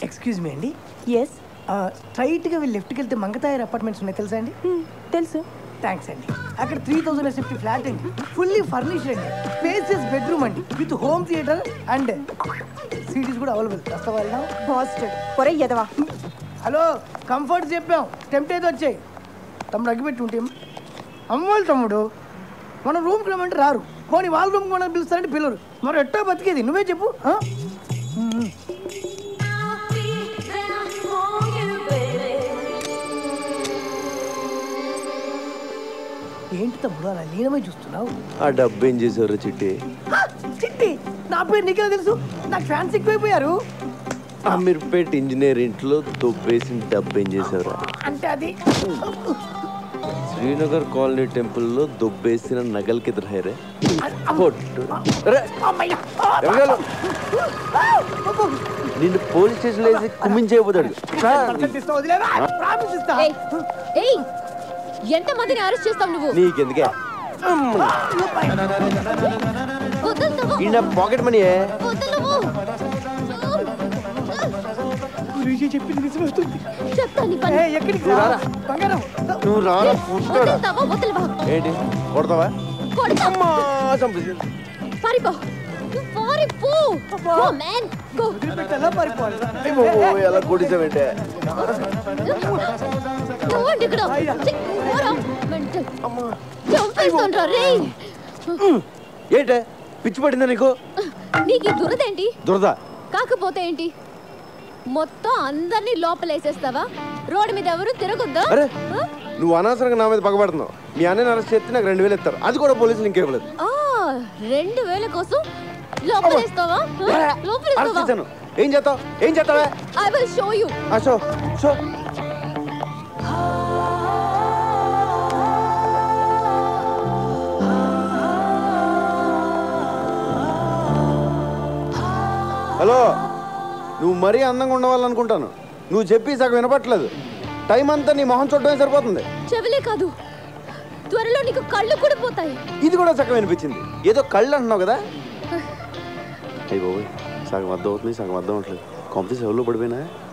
Excuse me అండి yes స్ట్రైట్గా వెళ్ళి లెఫ్ట్కి వెళ్తే మంగతాయర్ అపార్ట్మెంట్స్ ఉన్నాయి తెలుసా అండి తెలుసు థ్యాంక్స్ అండి అక్కడ త్రీ థౌసండ్ ఎస్ఎఫ్టీ ఫ్లాట్ అండి ఫుల్లీ ఫర్నిష్డ్ అండి స్పేసియస్ బెడ్రూమ్ అండి with home theatre and cities కూడా అవైలబుల్ వస్తా వెళ్దాం బాస్టర్డ్ పొరే ఎదవా హలో కంఫర్ట్ చెప్పాం టెంప్ట్ అయితే వచ్చాయి తమ్ముడు అగ్గిపెట్టి ఉంటే అమ్మోళ్ళు తమ్ముడు మన రూమ్కి రమ్మంటే రారు పోనీ వాళ్ళ రూమ్కి మనం పిలుస్తారంటే పిల్లరు మరి ఎట్టా బతికేది నువ్వే చెప్పు ఆ? ఏంటి తమ్ముడు అలా లీనమై చూస్తున్నావు ఆ డబ్బు ఏం చేసావురా చిట్టి ఆ, చిట్టి నా పేరు నీకెలా తెలుసు నాకు ఫ్యాన్స్ ఎక్కువైపోయారు అమీర్పేట్ ఇంజనీర్ ఇంట్లో దొబ్బేసిన డబ్బు ఏం చేసావురా అంటే అది శ్రీనగర్ కాలనీ టెంపుల్లో దొబ్బేసిన నగలకి ఇద్దరు హైరే పొట్టు. రే, అమ్మయ్య! ఎవరు? నిన్ను పోలీస్ స్టేషన్ వేసి కుమ్మించేయబోతాడు పర్సెంట్ ఇస్తా వదిలేవా? ప్రామిస్ ఇస్తా. ఏయ్ ఏయ్ ఎంతమందిని అరెస్ట్ చేస్తావు నువ్వు నీకెందుకే వదులుతావా ఈయన పాకెట్ మనీ వదలవు గురూజీ చెప్పింది నిజమవుతుంది చెప్తా నీ ఏ, పని ఎక్కడికి నువ్వు రా? రారా. బంగారం నువ్వు రారా పుట్టాడా వదులుతావా వదలవా ఏంటి కొడతావా కొడతా అమ్మా చంపేసి పారిపో నువ్వు పారిపో గో మ్యాన్ గో వదిలిపెట్టాలా పారిపోవాలి ఎలా కొడిసావంటే నువ్వండి ఇక్కడ ఛీ, పోరా. మెంటల్. చంపేస్తుండ్రా రేయ్ ఏంటే పిచ్చి పడిందా నీకు నీకు ఈ దురదేంటి దురద కాకపోతే ఏంటి మొత్తం అందరినీ లోపలేసేస్తావా రోడ్డు మీద ఎవరు తిరగొద్దా అరే ఆ? నువ్వు అనవసరంగా నా మీద పగబడుతున్నావు మీ అన్నని అరెస్ట్ చేస్తే నాకు రెండు వేలు ఇస్తారు అది కూడా పోలీసులు ఇంకేవ్వలేదు ఆ, రెండు వేల కోసం లోపలేస్తావా ఆ? అరెస్ట్ లోపలేస్తావా చేశాను ఏం చేస్తావు ఏం చేస్తావే I will show you a show show hello నువ్వు మరీ అందంగా ఉండవాలనుకుంటాను నువ్వు చెప్పి సగం వినపట్లేదు టైం అంతా నీ మొహం చూడటమే సరిపోతుంది చెవులే కాదు త్వరలో నీకు కళ్ళు కూడా పోతాయి ఇది కూడా సగం వినిపించింది ఏదో కళ్ళు అంటున్నావు కదా అయ్యి బాబోయ్ సగం అర్థం అవుతుంది సగం అర్థం అవట్లేదు కొంపతి సెవెల్లో పడిపోయినా